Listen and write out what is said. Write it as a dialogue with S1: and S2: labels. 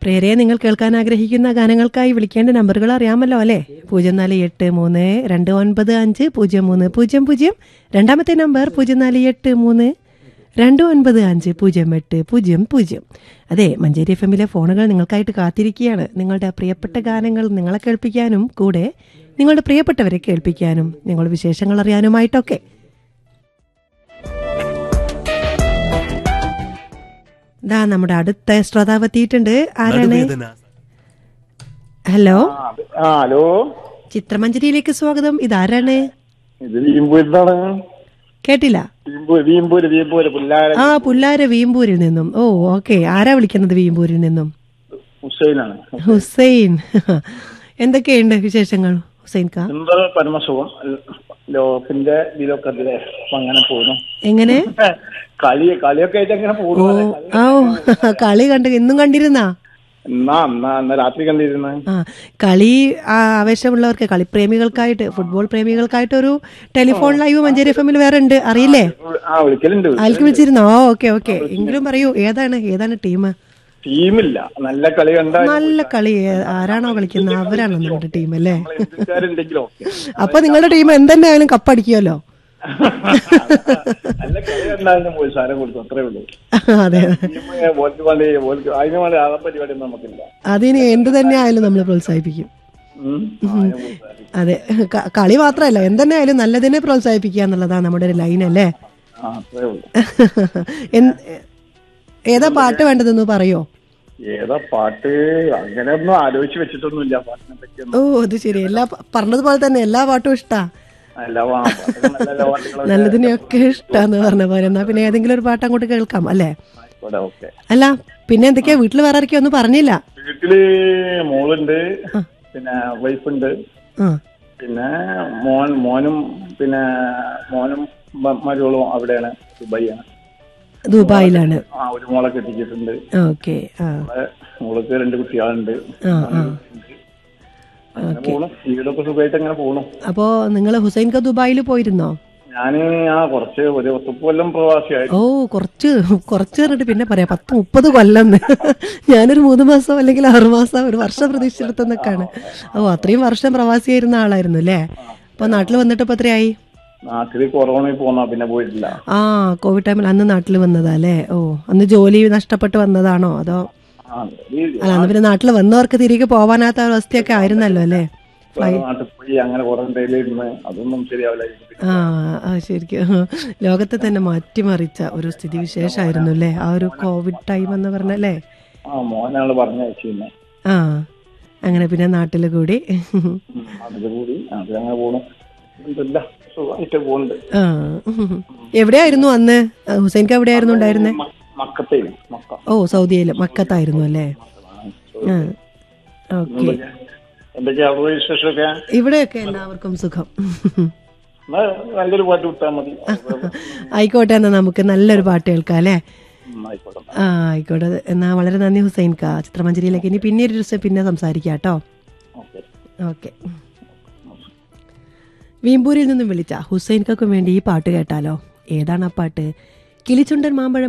S1: പ്രേരെ നിങ്ങൾ കേൾക്കാൻ ആഗ്രഹിക്കുന്ന ഗാനങ്ങൾക്കായി വിളിക്കേണ്ട നമ്പറുകൾ അറിയാമല്ലോ അല്ലേ പൂജ്യം നാല് എട്ട് മൂന്ന് രണ്ട് ഒൻപത് അഞ്ച് പൂജ്യം മൂന്ന് പൂജ്യം പൂജ്യം രണ്ടാമത്തെ നമ്പർ പൂജ്യം നാല് എട്ട് മൂന്ന് രണ്ട് ഒൻപത് അഞ്ച് പൂജ്യം എട്ട് പൂജ്യം പൂജ്യം അതെ മഞ്ചേരി എഫ് എമ്മിലെ ഫോണുകൾ നിങ്ങൾക്കായിട്ട് കാത്തിരിക്കുകയാണ് നിങ്ങളുടെ പ്രിയപ്പെട്ട ഗാനങ്ങൾ നിങ്ങളെ കേൾപ്പിക്കാനും കൂടെ നിങ്ങളുടെ പ്രിയപ്പെട്ടവരെ കേൾപ്പിക്കാനും നിങ്ങളുടെ വിശേഷങ്ങൾ അറിയാനുമായിട്ടൊക്കെ ദാ നമ്മുടെ അടുത്ത ശ്രോതാവ് എത്തിയിട്ടുണ്ട് ആരാണ് ഹലോ
S2: ആ, അത്- ആ ഹലോ
S1: ചിത്രമഞ്ജരിയിലേക്ക് സ്വാഗതം ഇതാരാണ്
S2: ഇത് വീമ്പൂരിന്നാണ്
S1: കേട്ടില്ല
S2: വീമ്പൂര് വീമ്പൂര് വീമ്പൂര് പുല്ലാര
S1: ആ പുല്ലാര വീമ്പൂരിൽ നിന്നും ഓ ഓക്കെ ആരാ വിളിക്കുന്നത് വീമ്പൂരിൽ നിന്നും
S2: ഹുസൈനാണ്
S1: ഹുസൈൻ എന്തൊക്കെയുണ്ട് വിശേഷങ്ങൾ ഹുസൈൻ കാ
S2: സുന്ദര പരമസുഖം ലോകത്തിന്റെ ഇതിലൊക്കെ അതിലെ അപ്പൊ അങ്ങനെ പോകുന്നു
S1: എങ്ങനെ
S2: കളി കളിയൊക്കെ ആയിട്ട് അങ്ങനെ
S1: ഓ
S2: പോകുന്നു
S1: ആ ഓ, കളി കണ്ട് ഇന്നും കണ്ടിരുന്നാ
S2: എന്നാ എന്നാ എന്നാ രാത്രി കണ്ടിരുന്നു
S1: ആ കളി ആ, ആവേശമുള്ളവർക്ക് കളിപ്രേമികൾക്കായിട്ട് ഫുട്ബോൾ പ്രേമികൾക്കായിട്ട് ഒരു ടെലിഫോൺ ലൈവ് മഞ്ചേരി എഫ് എമ്മിൽ വേറെ ഉണ്ട് അറിയില്ലേ
S2: ആ വിളിക്കലുണ്ട്
S1: ആൾക്ക് വിളിച്ചിരുന്നോ ഓ ഓക്കെ ഓക്കെ എങ്കിലും പറയൂ ഏതാണ് ഏതാണ് ടീം
S2: ടീമില്ല നല്ല കളി കണ്ടാ
S1: നല്ല കളി ഏ- ആരാണോ കളിക്കുന്നത് അവരാണോ നമ്മുടെ ടീം അല്ലേ
S2: ഇന്ത്യക്കാരുണ്ടെങ്കിലും ഓക്കെ
S1: അപ്പൊ നിങ്ങളുടെ ടീം എന്തെന്നെ ആയാലും കപ്പടിക്കുമല്ലോ
S2: നല്ല കളി കണ്ടാലും പോയി സാരം കൊടുത്തു അത്രേ ഉള്ളൂ
S1: അതെ
S2: ടീം ഓർക്ക് വേണ്ടി ഓർക്ക് അതിന് വേണ്ടി ആ പരിപാടി ഒന്നും നമുക്കില്ല
S1: അതിന് എന്ത് തന്നെ ആയാലും നമ്മൾ പ്രോത്സാഹിപ്പിക്കും
S2: ഉം. ആ, അതിനെ പ്രോത്സാഹിപ്പിക്കും.
S1: അതെ ക- കളി മാത്രമല്ല എന്തെന്നെ ആയാലും നല്ലതിനെ പ്രോത്സാഹിപ്പിക്കുക എന്നുള്ളതാണ് നമ്മുടെ ഒരു ലൈൻ അല്ലേ
S2: ആ അത്രേ ഉള്ളൂ
S1: എന്ത്- ഏതാ പാട്ട് വേണ്ടതെന്ന് പറയോ
S2: ഏതാ പാട്ട് അങ്ങനെയൊന്നും ആലോചിച്ച് വെച്ചിട്ടൊന്നുമില്ല പാട്ടിനെ പറ്റിയൊന്നും
S1: ഓ അത് ശരി എല്ലാ പ- പറഞ്ഞതുപോലെ തന്നെ എല്ലാ പാട്ടും ഇഷ്ടാ
S2: അല്ല വാ, പാട്ടൊക്കെ നല്ല നല്ല പാട്ടുകളൊക്കെ
S1: നല്ലതിനെയൊക്കെ ഇഷ്ടാന്ന് പറഞ്ഞ പോലെ എന്നാ പിന്നെ ഏതെങ്കിലും ഒരു പാട്ട് അങ്ങോട്ട് കേൾക്കാം അല്ലേ
S2: ആയിക്കോട്ടെ ഓക്കെ
S1: അല്ല പിന്നെ എന്തൊക്കെയാ വീട്ടിൽ വേറെ ആരൊക്കെയാ ഒന്നും പറഞ്ഞില്ല
S2: വീട്ടില് മോളുണ്ട് പിന്നെ വൈഫുണ്ട്
S1: ആ
S2: പിന്നെ മോൻ മോനും പിന്നെ മോനും മ- മരുവളും അവിടെയാണ് ദുബൈയാണ്
S1: ദുബായിലാണ്
S2: ആ ഒരു മോളെ കെട്ടിച്ചിട്ടുണ്ട്
S1: ഓക്കെ ആ
S2: മോളെ മോൾക്ക് രണ്ട് കുട്ടികളുണ്ട്
S1: ആ ആ
S2: അങ്ങനെ പോണു വീടൊക്കെ സുഖമായിട്ട് അങ്ങനെ പോണു
S1: അപ്പോ നിങ്ങൾ ഹുസൈൻ ക ദുബായിൽ പോയിരുന്നോ
S2: ഞാന് ആ കുറച്ച് ഒരു പത്ത് കൊല്ലം പ്രവാസിയായി
S1: ഓ കുറച്ച് കുറച്ച് പറഞ്ഞിട്ട് പിന്നെ പറയാം പത്ത് മുപ്പത് കൊല്ലം ഞാനൊരു മൂന്ന് മാസം അല്ലെങ്കിൽ ആറു മാസം ഒരു വർഷം പ്രതീക്ഷിച്ചെടുത്തെന്നൊക്കെയാണ് ഓ അത്രയും വർഷം പ്രവാസിയായിരുന്ന ആളായിരുന്നു അല്ലേ അപ്പൊ നാട്ടിൽ വന്നിട്ട് ഇപ്പൊ എത്രയായി
S2: നാട്ടില് കൊറോണയിൽ പോന്നാ പിന്നെ പോയിട്ടില്ല
S1: ആ കോവിഡ് ടൈമിൽ അന്ന് നാട്ടിൽ വന്നതാ അല്ലേ ഓ അന്ന് ജോലി നഷ്ടപ്പെട്ട് വന്നതാണോ അതോ
S2: ആ, ഈ
S1: അല്ല അന്ന് പിന്നെ നാട്ടിൽ വന്നവർക്ക് തിരികെ പോവാനാത്ത അവസ്ഥയൊക്കെ ആയിരുന്നല്ലോ അല്ലേ
S2: വേറെ നാട്ടിൽ പോയി അങ്ങനെ ക്വാറന്റൈനിൽ ഇരുന്ന് അതൊന്നും ശരിയാവില്ല
S1: ആ ആ ശരിക്കും ലോകത്തെ തന്നെ മാറ്റിമറിച്ച ഒരു സ്ഥിതി വിശേഷമായിരുന്നു അല്ലേ ആ ഒരു കോവിഡ് ടൈം എന്ന് പറഞ്ഞല്ലേ
S2: ആ മോനാള് പറഞ്ഞയച്ചിരുന്നെ
S1: ആ അങ്ങനെ പിന്നെ നാട്ടിൽ കൂടി
S2: അതിൽ കൂടി അത് അങ്ങനെ പോണു എന്തില്ല സുഖമായിട്ട് പോകുന്നുണ്ട്
S1: ആ എവിടെയായിരുന്നു അന്ന് ഹുസൈൻക്ക് എവിടെയായിരുന്നു ഉണ്ടായിരുന്നേ
S2: മ- മക്കത്തേ മക്ക
S1: ഓ സൗദിയിൽ മക്കത്തായിരുന്നു അല്ലേ ആ ഓക്കെ
S2: എന്തൊക്കെയാ എന്തൊക്കെയാ അവിടെ വിശേഷമൊക്കെ
S1: ഇവിടെയൊക്കെ എല്ലാവർക്കും സുഖം
S2: എന്നാ നല്ലൊരു പാട്ട് വിട്ടാൽ മതി
S1: ആയിക്കോട്ടെ എന്നാ നമുക്ക് നല്ലൊരു പാട്ട് കേൾക്കാം അല്ലേ
S2: ഉം, ആയിക്കോട്ടെ
S1: ആ ആയിക്കോട്ടെ എന്നാ വളരെ നന്ദി ഹുസൈൻ കാ ചിത്രമഞ്ജരിയിലേക്ക് ഇനി പിന്നെ ഒരു ദിവസം പിന്നെ സംസാരിക്കാം കേട്ടോ
S2: ഓക്കെ
S1: ഓക്കെ വീമ്പൂരിൽ നിന്നും വിളിച്ച ഹുസൈൻക്കും വേണ്ടി ഈ പാട്ട് കേട്ടാലോ ഏതാണ് ആ പാട്ട് കിളിച്ചുണ്ടൻ മാമ്പഴം